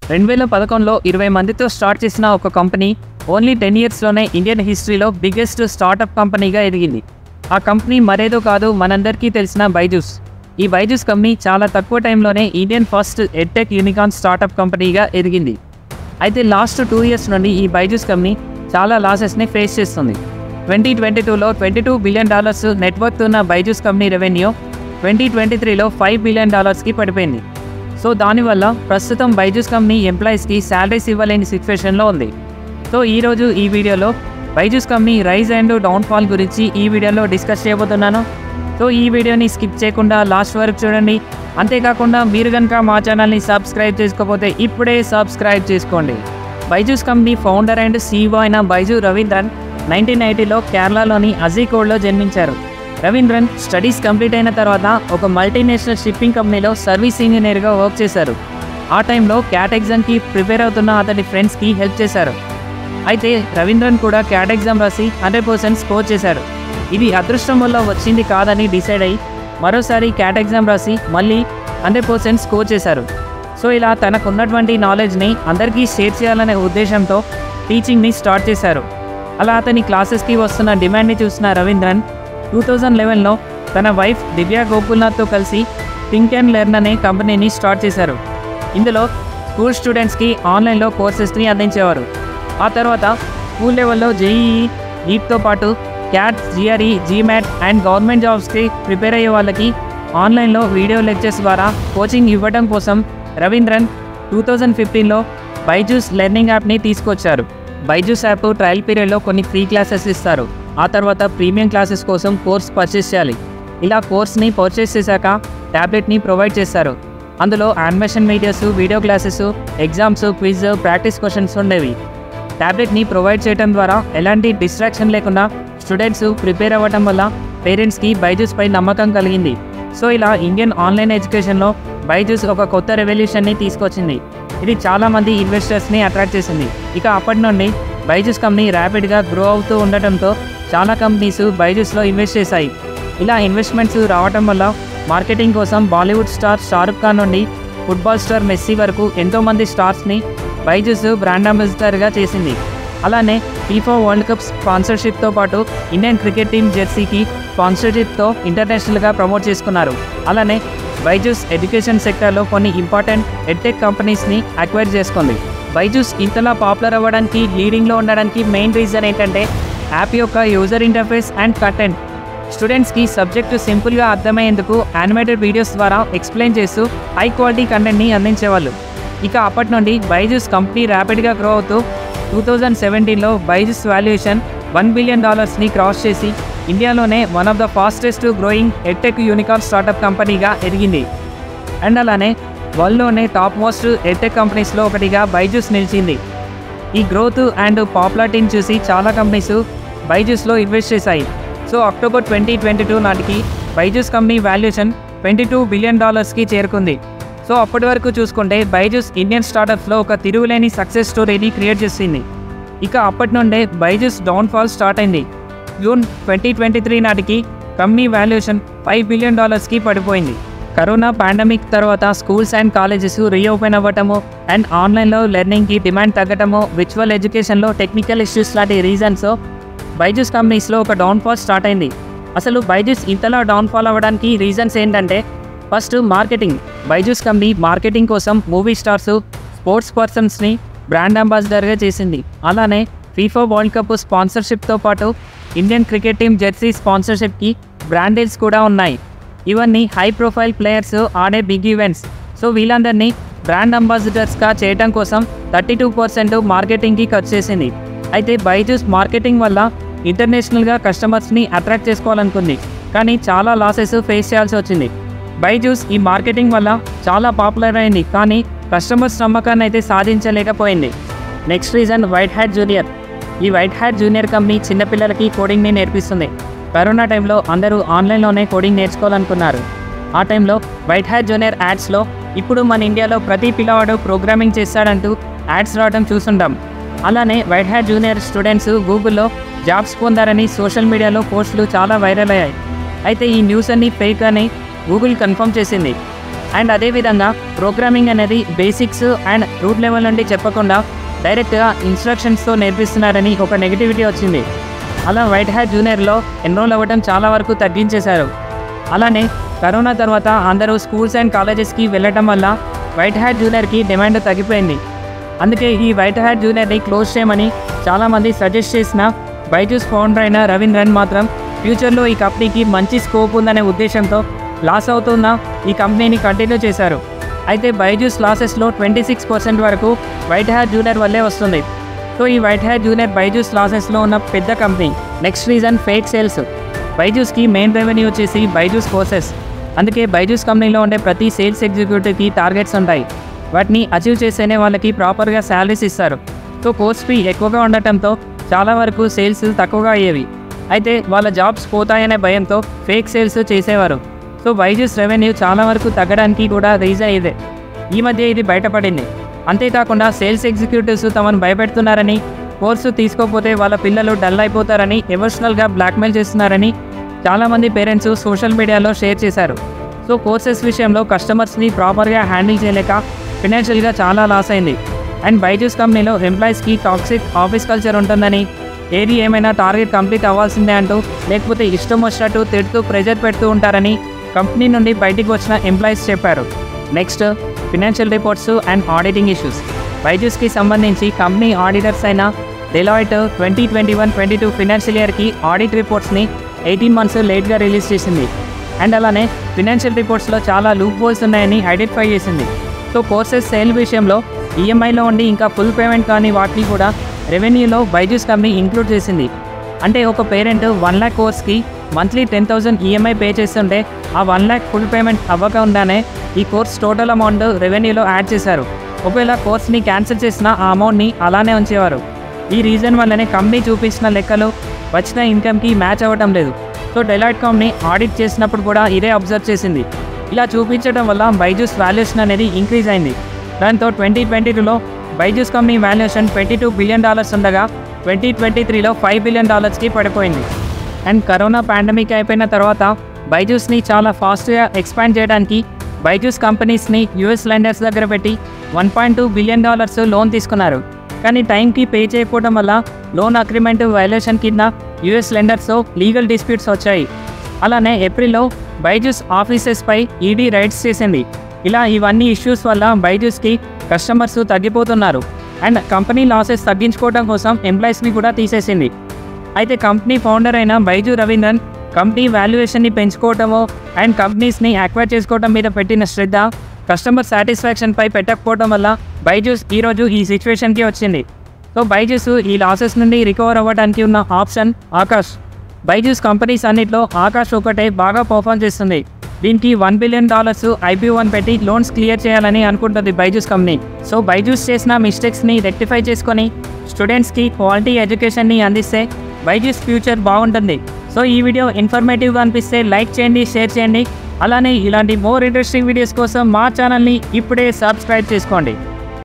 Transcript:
రెండు వేల పదకొండులో ఇరవై మందితో స్టార్ట్ చేసిన ఒక కంపెనీ ఓన్లీ టెన్ ఇయర్స్లోనే ఇండియన్ హిస్టరీలో బిగ్గెస్ట్ స్టార్టప్ కంపెనీగా ఎదిగింది ఆ కంపెనీ మరేదో కాదు మనందరికీ తెలిసిన బైజూస్ ఈ బైజూస్ కంపెనీ చాలా తక్కువ టైంలోనే Indian first edtech unicorn startup కంపెనీగా ఎదిగింది అయితే లాస్ట్ టూ ఇయర్స్ నుండి ఈ బైజూస్ కంపెనీ చాలా లాసెస్ని ఫేస్ చేస్తుంది ట్వంటీ ట్వంటీ టూలో twenty two billion dollars network ఉన్న Byju's company revenue twenty twenty త్రీలో ఫైవ్ బిలియన్ డాలర్స్కి పడిపోయింది సో దానివల్ల ప్రస్తుతం బైజూస్ కంపెనీ ఎంప్లాయీస్కి శాలరీస్ ఇవ్వలేని సిచ్యువేషన్లో ఉంది సో ఈరోజు ఈ వీడియోలో Byju's company rise and downfall గురించి ఈ వీడియోలో డిస్కస్ చేయబోతున్నాను సో ఈ వీడియోని స్కిప్ చేయకుండా లాస్ట్ వరకు చూడండి అంతేకాకుండా మీరు కనుక మా ఛానల్ని సబ్స్క్రైబ్ చేసుకోకపోతే ఇప్పుడే సబ్స్క్రైబ్ చేసుకోండి Byju's company founder and CEO అయిన బైజు రవీంద్రన్ నైన్టీన్ ఎయిటీలో కేరళలోని అజీకోడ్లో జన్మించారు రవీంద్రన్ స్టడీస్ కంప్లీట్ అయిన తర్వాత ఒక మల్టీనేషనల్ షిప్పింగ్ కంపెనీలో సర్వీస్ ఇంజనీర్గా వర్క్ చేశారు ఆ టైంలో క్యాట్ ఎగ్జామ్కి ప్రిపేర్ అవుతున్న అతని ఫ్రెండ్స్కి హెల్ప్ చేశారు అయితే రవీంద్రన్ కూడా క్యాట్ ఎగ్జామ్ రాసి హండ్రెడ్ పర్సెంట్ స్కోర్ చేశారు ఇది అదృష్టం వల్ల వచ్చింది కాదని డిసైడ్ అయ్యి మరోసారి క్యాట్ ఎగ్జామ్ రాసి మళ్ళీ హండ్రెడ్ పర్సెంట్ స్కోర్ చేశారు సో ఇలా తనకున్నటువంటి నాలెడ్జ్ని అందరికీ షేర్ చేయాలనే ఉద్దేశంతో టీచింగ్ని స్టార్ట్ చేశారు అలా అతని క్లాసెస్కి వస్తున్న డిమాండ్ని చూసిన రవీంద్రన్ టూ థౌజండ్ లెవెన్లో తన వైఫ్ దివ్యా గోకుల్నాథ్తో కలిసి థింక్ అండ్ లెర్న్ అనే కంపెనీని స్టార్ట్ చేశారు ఇందులో స్కూల్ స్టూడెంట్స్కి ఆన్లైన్లో కోర్సెస్ని అందించేవారు ఆ తర్వాత స్కూల్ లెవెల్లో జేఈఈ నీట్తో పాటు CAT GRE GMAT and government జాబ్స్కి ప్రిపేర్ అయ్యే వాళ్ళకి ఆన్లైన్లో వీడియో లెక్చర్స్ ద్వారా కోచింగ్ ఇవ్వడం కోసం రవీంద్రన్ టూ థౌజండ్ ఫిఫ్టీన్లో బైజూస్ లెర్నింగ్ యాప్ని తీసుకొచ్చారు బైజూస్ యాప్ ట్రయల్ పీరియడ్లో కొన్ని ఫ్రీ క్లాసెస్ ఇస్తారు ఆ తర్వాత ప్రీమియం క్లాసెస్ కోసం కోర్స్ పర్చేస్ చేయాలి ఇలా కోర్స్ని పర్చేస్ చేశాక ట్యాబ్లెట్ని ప్రొవైడ్ చేస్తారు అందులో animation videos video classes exams quiz practice questions ఉండేవి ట్యాబ్లెట్ని ప్రొవైడ్ చేయడం ద్వారా ఎలాంటి డిస్ట్రాక్షన్ లేకుండా స్టూడెంట్స్ ప్రిపేర్ అవ్వడం వల్ల పేరెంట్స్కి బైజూస్ పై నమ్మకం కలిగింది సో ఇలా ఇండియన్ ఆన్లైన్ ఎడ్యుకేషన్లో బైజూస్ ఒక కొత్త రెవల్యూషన్ని తీసుకొచ్చింది ఇది చాలామంది ఇన్వెస్టర్స్ని అట్రాక్ట్ చేసింది ఇక అప్పటి నుండి బైజూస్ కంపెనీ ర్యాపిడ్గా గ్రో అవుతూ ఉండటంతో చాలా కంపెనీస్ బైజూస్లో ఇన్వెస్ట్ చేశాయి ఇలా ఇన్వెస్ట్మెంట్స్ రావటం వల్ల మార్కెటింగ్ కోసం బాలీవుడ్ స్టార్ షారుఖ్ ఖాన్ నుండి ఫుట్బాల్ స్టార్ మెస్సీ వరకు ఎంతోమంది స్టార్స్ని బైజూస్ బ్రాండ్ అంబాసిడర్గా చేసింది అలానే ఫీఫా వరల్డ్ కప్ స్పాన్సర్షిప్తో పాటు ఇండియన్ క్రికెట్ టీం జెర్సీకి స్పాన్సర్షిప్తో ఇంటర్నేషనల్గా ప్రమోట్ చేసుకున్నారు అలానే బైజూస్ ఎడ్యుకేషన్ సెక్టర్లో కొన్ని ఇంపార్టెంట్ ఎడ్టెక్ కంపెనీస్ని అక్వైర్ చేసుకుంది బైజూస్ ఇంతలా పాపులర్ అవ్వడానికి లీడింగ్లో ఉండడానికి మెయిన్ రీజన్ ఏంటంటే యాప్ యొక్క యూజర్ ఇంటర్ఫేస్ అండ్ కంటెంట్ స్టూడెంట్స్కి సబ్జెక్టు సింపుల్గా అర్థమయ్యేందుకు యానిమేటెడ్ వీడియోస్ ద్వారా ఎక్స్ప్లెయిన్ చేస్తూ హై క్వాలిటీ కంటెంట్ని అందించేవాళ్ళు ఇక అప్పటి నుండి బైజూస్ కంపెనీ ర్యాపిడ్గా గ్రో అవుతూ టూ థౌజండ్ సెవెంటీన్లో బైజూస్ వాల్యుయేషన్ వన్ బిలియన్ డాలర్స్ని క్రాస్ చేసి ఇండియాలోనే one of the fastest growing edtech unicorn startup కంపెనీగా ఎదిగింది అండ్ అలానే వరల్డ్లోనే టాప్ మోస్ట్ ఎడ్టెక్ కంపెనీస్లో ఒకటిగా బైజూస్ నిలిచింది ఈ గ్రోత్ అండ్ పాపులారిటీని చూసి చాలా కంపెనీస్ బైజూస్లో ఇన్వెస్ట్ చేశాయి so October twenty twenty two నాటికి Byju's company valuation twenty two billion డాలర్స్కి చేరుకుంది సో అప్పటి వరకు చూసుకుంటే బైజూస్ ఇండియన్ స్టార్టప్స్లో ఒక తిరుగులేని సక్సెస్ స్టోరీని క్రియేట్ చేసింది ఇక అప్పటి నుండే బైజూస్ డౌన్ఫాల్ స్టార్ట్ అయింది జూన్ ట్వంటీ ట్వంటీ త్రీ నాటికి కంపెనీ వాల్యుయేషన్ ఫైవ్ బిలియన్ డాలర్స్కి పడిపోయింది కరోనా పాండమిక్ తర్వాత స్కూల్స్ అండ్ కాలేజెస్ రీఓపెన్ అవ్వటము అండ్ ఆన్లైన్లో లెర్నింగ్కి డిమాండ్ తగ్గటము విర్చువల్ ఎడ్యుకేషన్లో టెక్నికల్ ఇష్యూస్ లాంటి రీజన్స్ బైజూస్ కంపెనీస్లో ఒక డౌన్ఫాల్ స్టార్ట్ అయింది అసలు బైజూస్ ఇంతలా డౌన్ఫాల్ అవ్వడానికి రీజన్స్ ఏంటంటే first marketing Byju's company marketing కోసం మూవీ స్టార్స్ స్పోర్ట్స్ పర్సన్స్ని బ్రాండ్ అంబాసిడర్గా చేసింది అలానే ఫీఫా వరల్డ్ కప్ స్పాన్సర్షిప్తో పాటు ఇండియన్ క్రికెట్ టీం జెర్సీ స్పాన్సర్షిప్కి బ్రాండ్ డీల్స్ కూడా ఉన్నాయి ఇవన్నీ హై ప్రొఫైల్ ప్లేయర్స్ ఆడే బిగ్ ఈవెంట్స్ సో వీళ్ళందరినీ బ్రాండ్ అంబాసిడర్స్గా చేయడం కోసం థర్టీ టూ పర్సెంట్ మార్కెటింగ్కి ఖర్చు చేసింది అయితే బైజూస్ మార్కెటింగ్ వల్ల ఇంటర్నేషనల్గా కస్టమర్స్ని అట్రాక్ట్ చేసుకోవాలనుకుంది కానీ చాలా లాసెస్ ఫేస్ చేయాల్సి వచ్చింది బైజూస్ ఈ మార్కెటింగ్ వల్ల చాలా పాపులర్ అయింది కానీ కస్టమర్స్ నమ్మకాన్ని అయితే సాధించలేకపోయింది next reason white hat junior ఈ వైట్ హ్యాట్ జూనియర్ కంపెనీ చిన్నపిల్లలకి కోడింగ్ని నేర్పిస్తుంది కరోనా టైంలో అందరూ ఆన్లైన్లోనే కోడింగ్ నేర్చుకోవాలనుకున్నారు ఆ టైంలో వైట్ హ్యాట్ జూనియర్ యాడ్స్లో ఇప్పుడు మన ఇండియాలో ప్రతి పిల్లవాడు ప్రోగ్రామింగ్ చేస్తాడంటూ యాడ్స్ రావడం చూస్తుంటాం అలానే వైట్ హ్యాట్ జూనియర్ స్టూడెంట్స్ గూగుల్లో జాబ్స్ పొందారని సోషల్ మీడియాలో పోస్టులు చాలా వైరల్ అయ్యాయి అయితే ఈ న్యూస్ అన్ని ఫేక్ అని గూగుల్ కన్ఫర్మ్ చేసింది అండ్ అదేవిధంగా ప్రోగ్రామింగ్ అనేది బేసిక్స్ అండ్ రూట్ లెవెల్ నుండి చెప్పకుండా డైరెక్ట్గా ఇన్స్ట్రక్షన్స్తో నేర్పిస్తున్నారని ఒక నెగిటివిటీ వచ్చింది అలా వైట్ హ్యాట్ జూనియర్లో ఎన్రోల్ అవ్వడం చాలా వరకు తగ్గించేశారు అలానే కరోనా తర్వాత అందరూ స్కూల్స్ అండ్ కాలేజెస్కి వెళ్ళటం వల్ల వైట్ హ్యాట్ జూనియర్కి డిమాండ్ తగ్గిపోయింది అందుకే ఈ వైట్ హ్యాట్ జూనియర్ని క్లోజ్ చేయమని చాలామంది సజెస్ట్ చేసిన బైజూస్ ఫౌండర్ అయిన రవీంద్రన్ మాత్రం ఫ్యూచర్లో ఈ కంపెనీకి మంచి స్కోప్ ఉందనే ఉద్దేశంతో లాస్ అవుతున్న ఈ కంపెనీని కంటిన్యూ చేశారు అయితే బైజూస్ లాసెస్లో ట్వంటీ సిక్స్ పర్సెంట్ వరకు వైట్ హ్యాట్ జూనియర్ వల్లే వస్తుంది సో ఈ వైట్ హ్యాట్ జూనియర్ బైజూస్ లాసెస్లో ఉన్న పెద్ద company next reason fake sales బైజూస్కి మెయిన్ రెవెన్యూ వచ్చేసి బైజూస్ కోర్సెస్ అందుకే బైజూస్ కంపెనీలో ఉండే ప్రతి సేల్స్ ఎగ్జిక్యూటివ్కి టార్గెట్స్ ఉంటాయి వాటిని అచీవ్ చేసేనే వాళ్ళకి ప్రాపర్గా శాలరీస్ ఇస్తారు సో కోర్స్ ఫీ ఎక్కువగా ఉండటంతో చాలా వరకు సేల్స్ తక్కువగా అయ్యేవి అయితే వాళ్ళ జాబ్స్ పోతాయనే భయంతో ఫేక్ సేల్స్ చేసేవారు సో బైజూస్ రెవెన్యూ చాలా వరకు తగ్గడానికి కూడా రీజన్ ఇదే ఈ మధ్య ఇది బయటపడింది అంతేకాకుండా సేల్స్ ఎగ్జిక్యూటివ్స్ తమను భయపెడుతున్నారని కోర్సు తీసుకోకపోతే వాళ్ళ పిల్లలు డల్ అయిపోతారని ఎమోషనల్గా బ్లాక్మెయిల్ చేస్తున్నారని చాలామంది పేరెంట్స్ సోషల్ మీడియాలో షేర్ చేశారు సో కోర్సెస్ విషయంలో కస్టమర్స్ని ప్రాపర్గా హ్యాండిల్ చేయలేక ఫినాన్షియల్గా చాలా లాస్ అయింది అండ్ బైజూస్ కంపెనీలో ఎంప్లాయీస్కి టాక్సిక్ ఆఫీస్ కల్చర్ ఉంటుందని ఏది ఏమైనా టార్గెట్ కంప్లీట్ అవ్వాల్సిందే అంటూ లేకపోతే ఇష్టం వచ్చినట్టు తిడుతూ ప్రెజర్ పెడుతూ ఉంటారని కంపెనీ నుండి బయటికి వచ్చిన ఎంప్లాయీస్ చెప్పారు next financial reports and auditing issues బైజూస్కి సంబంధించి కంపెనీ ఆడిటర్స్ అయిన Deloitte twenty twenty one twenty two financial ఇయర్కి ఆడిట్ రిపోర్ట్స్ని ఎయిటీన్ మంత్స్ లేట్గా రిలీజ్ చేసింది అండ్ అలానే ఫినాన్షియల్ రిపోర్ట్స్లో చాలా లూప్ హోల్స్ ఉన్నాయని ఐడెంటిఫై చేసింది సో కోర్సెస్ సేల్ విషయంలో ఈఎంఐలో ఉండి ఇంకా ఫుల్ పేమెంట్ కానీ వాటిని కూడా రెవెన్యూలో బైజూస్ కంపెనీ ఇంక్లూడ్ చేసింది అంటే ఒక పేరెంట్ వన్ ల్యాక్ కోర్స్కి monthly ten thousand EMI pay చేస్తుంటే ఆ వన్ ల్యాక్ ఫుల్ పేమెంట్ అవ్వకుండానే ఈ కోర్స్ టోటల్ అమౌంట్ రెవెన్యూలో యాడ్ చేశారు ఒకవేళ కోర్స్ని క్యాన్సిల్ చేసిన ఆ అమౌంట్ని అలానే ఉంచేవారు ఈ రీజన్ వల్లనే కంపెనీ చూపించిన లెక్కలు వచ్చిన ఇన్కమ్కి మ్యాచ్ అవ్వటం లేదు సో డెలాయిట్ కంపెనీ ఆడిట్ చేసినప్పుడు కూడా ఇదే అబ్జర్వ్ చేసింది ఇలా చూపించడం వల్ల బైజూస్ వాల్యుయేషన్ అనేది ఇంక్రీజ్ అయింది దాంతో ట్వంటీ ట్వంటీ టూలో Byju's company valuation twenty two billion dollars ఉండగా ట్వంటీ ట్వంటీ త్రీలో ఫైవ్ బిలియన్ డాలర్స్కి పడిపోయింది అండ్ కరోనా పాండమిక్ అయిపోయిన తర్వాత బైజూస్ని చాలా ఫాస్ట్గా ఎక్స్పాండ్ చేయడానికి బైజూస్ కంపెనీస్ని యూఎస్ లెండర్స్ దగ్గర పెట్టి one point two billion dollars loan తీసుకున్నారు కానీ టైంకి పే చేయకపోవడం వల్ల లోన్ అగ్రిమెంట్ వైలేషన్ కింద యూఎస్ లెండర్స్తో లీగల్ డిస్ప్యూట్స్ వచ్చాయి అలానే ఏప్రిల్లో బైజూస్ ఆఫీసెస్పై ఈడీ రైడ్స్ చేసింది ఇలా ఇవన్నీ ఇష్యూస్ వల్ల బైజూస్కి కస్టమర్స్ తగ్గిపోతున్నారు అండ్ కంపెనీ లాసెస్ తగ్గించుకోవడం కోసం ఎంప్లాయీస్ని కూడా తీసేసింది అయితే కంపెనీ ఫౌండర్ అయిన బైజు రవీంద్రన్ కంపెనీ వాల్యుయేషన్ని పెంచుకోవటమో అండ్ కంపెనీస్ని యాక్వైర్ చేసుకోవడం మీద పెట్టిన శ్రద్ధ కస్టమర్ సాటిస్ఫాక్షన్పై పెట్టకపోవడం వల్ల బైజూస్ ఈరోజు ఈ సిచ్యువేషన్కి వచ్చింది సో బైజూస్ ఈ లాసెస్ నుండి రికవర్ అవ్వడానికి ఉన్న ఆప్షన్ ఆకాష్ బైజూస్ కంపెనీస్ అన్నిట్లో ఆకాష్ ఒకటే బాగా పర్ఫామ్ చేస్తుంది దీనికి one billion dollars IP one పెట్టి లోన్స్ క్లియర్ చేయాలని అనుకుంటుంది బైజూస్ కంపెనీ సో బైజూస్ చేసిన మిస్టేక్స్ని రెక్టిఫై చేసుకొని స్టూడెంట్స్కి క్వాలిటీ ఎడ్యుకేషన్ని అందిస్తే బైజూస్ ఫ్యూచర్ బాగుంటుంది సో ఈ వీడియో ఇన్ఫర్మేటివ్గా అనిపిస్తే లైక్ చేయండి షేర్ చేయండి అలానే ఇలాంటి మోర్ ఇంట్రెస్టింగ్ వీడియోస్ కోసం మా ఛానల్ని ఇప్పుడే సబ్స్క్రైబ్ చేసుకోండి